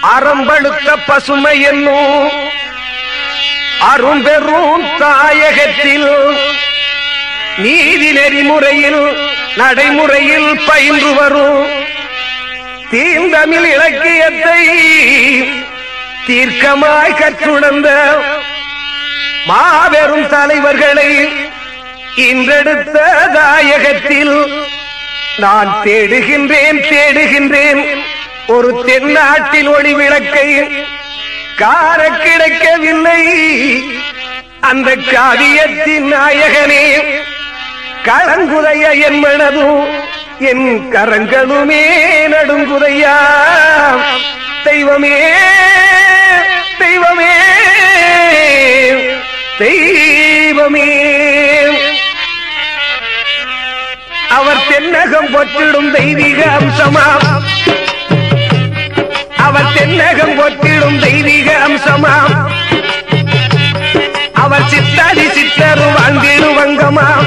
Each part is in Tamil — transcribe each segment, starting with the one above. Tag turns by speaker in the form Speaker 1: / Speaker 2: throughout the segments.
Speaker 1: அறம்பழுத்த பசுமை என்னும் அரும்பெரும் தாயகத்தில் நீதி நெறிமுறையில் நடைமுறையில் பயின்று வரும் தீந்தமிழ் இலக்கியத்தை தீர்க்கமாய் கற்றுணர்ந்த மாபெரும் தலைவர்களை இன்றெடுத்த தாயகத்தில் நான் தேடுகின்றேன் தேடுகின்றேன் ஒரு தென்னாட்டில் ஒளி விளக்கை கார கிடைக்கவில்லை அந்த காவியத்தின் நாயகனே களங்குதைய என் மனதும் என் கரங்களுமே நடுங்குதையா தெய்வமே தெய்வமே தெய்வமே அவர் தென்னகம் பொற்றிடும் தெய்வீக அம்சமாம் அவர் தென்னகம் பொற்றிடும் தெய்வீக அம்சமாம் அவர் சித்தாதி சித்தரு வாழ்ந்திடு வங்கமாம்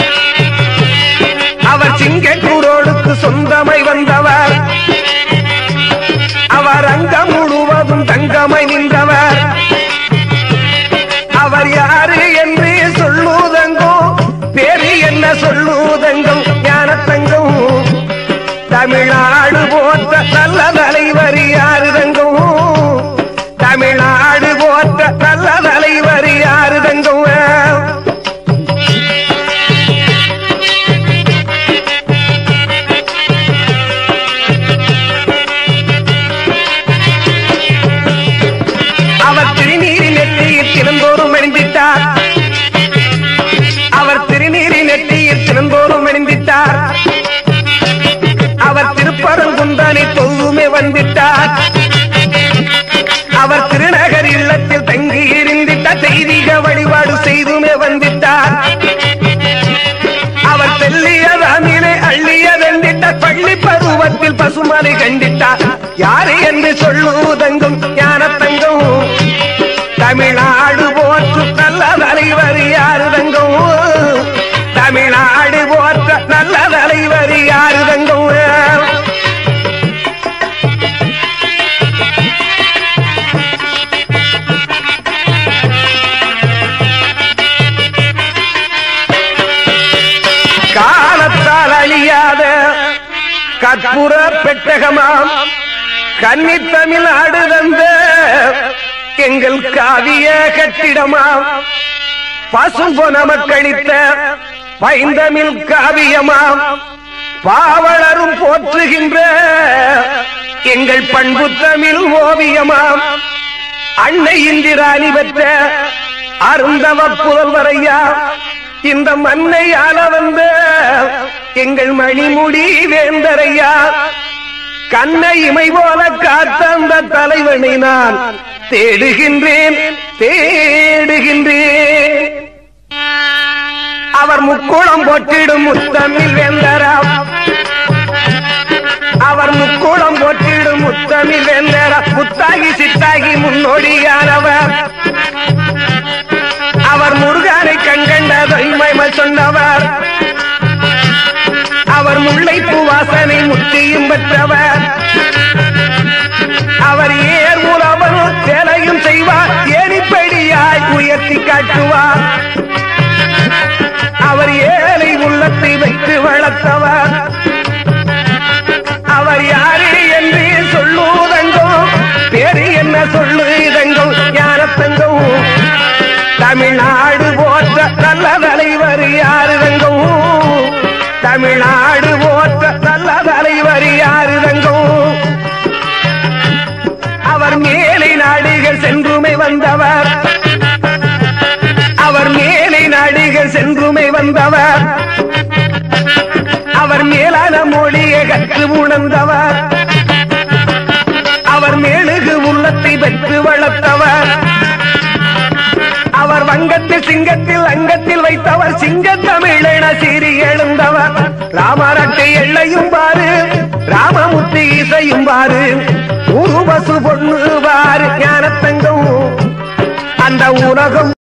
Speaker 1: அவர் சிங்கக்கூரோடுக்கு சொந்தமை வந்தவர் அவர் அங்கம் முழுவதும் தங்கமை நின்றவர் அவர் யாரு என்று சொல்லுதங்கோ பேரு என்ன சொல்லுதங்கம் ஞானத்தங்கம் தமிழ்நாடு போற்ற நல்ல தலைவர் யாருதங்கம் தமிழ்நாடு போற்ற நல்ல தலைவர் யாருதங்கம் அவர் திருநீரின் நெற்றியில் தினந்தோறும் அணிந்திட்டார் அவர் திருநீரின் நெற்றியில் தினந்தோறும் அணிந்திட்டார் அவர் திருப்பரங்குந்தனை தொழுமே வந்திட்டார் அவர் திருநகர் இல்லத்தில் தங்கி இருந்திட்ட தெய்வீக வழிபாடு செய்துமே வந்திட்டார் அவர் தெல்லிய ராமிலே அள்ளிய வெந்திட்ட பள்ளி பருவத்தில் பசுமலை கண்டிட்டார் யாரு என்று சொல்லுதங்கும் ஞானத்தங்கும் தமிழ்நாடு போற்று நல்ல தலைவர் யாரு தங்கும் தமிழ்நாடு போற்ற நல்ல தலைவர் யாரு தங்கும் காலத்தால் அழியாத கற்பூர பெட்டகமாம் கன்னித்தமிழ் ஆடு தந்த எங்கள் காவிய கட்டிடமாம் பசும்பொன மக்களித்த பைந்தமிழ் காவியமாம் பாவலரும் போற்றுகின்ற எங்கள் பண்பு தமிழ் ஓவியமாம் அன்னை இந்திராணி பெற்ற அருந்தவ புதல்வரையா இந்த மண்ணை ஆள வந்த எங்கள் மணிமுடி வேந்தரையா கண்ணை இமை போல காத்த அந்த தலைவனை நான் தேடுகின்றேன் தேடுகின்றேன் அவர் முக்குளம் போட்டிடும் முத்தமிழ் வேந்தராம் அவர் முக்குளம் போட்டிடும் முத்தமிழ் வேந்தரா முத்தாகி சித்தாகி முன்னோடியானவர் அவர் முருகனை கண்கண்ட தொய்மைமை சொன்னவர் அவர் முல்லைப்பூ வாசனை முத்தியும் பெற்றவர் அவர் ஏர் மூலவர் வேலையும் செய்வார் ஏனிப்படியாய் உயர்த்தி காட்டுவார் அவர் ஏழை உள்ளத்தை வைத்து வளர்த்தவர் அவர் யாரு என்று சொல்லுதங்கோ பேரு என்ன சொல்லுதங்கோ ஞானத்தங்கோ தமிழ்நாடு போற்ற நல்ல தலைவர் யாருதங்கோ தமிழ்நாடு போற்ற நல்ல தலைவர் யாருதங்கோ அவர் மேலை நாடுகள் சென்றுமை வந்தவர் அவர் மேலை நாடுகள் சென்றுமை வந்தவர் அவர் மேலான மொழியை கற்று உணர்ந்தவர் அவர் மேலுகு உள்ளத்தை பெற்று வளர்த்தவர் அவர் வங்கத்தில் சிங்கத்தில் அங்கத்தில் வைத்தவர் சிங்க தமிழன சீறி எழுந்தவர் ராமரட்டை எல்லையும் பாரு ராமமுத்து இசையும் பாரு உருவசு பொண்ணு பாரு ஞானத்தங்கம் அந்த உலகம்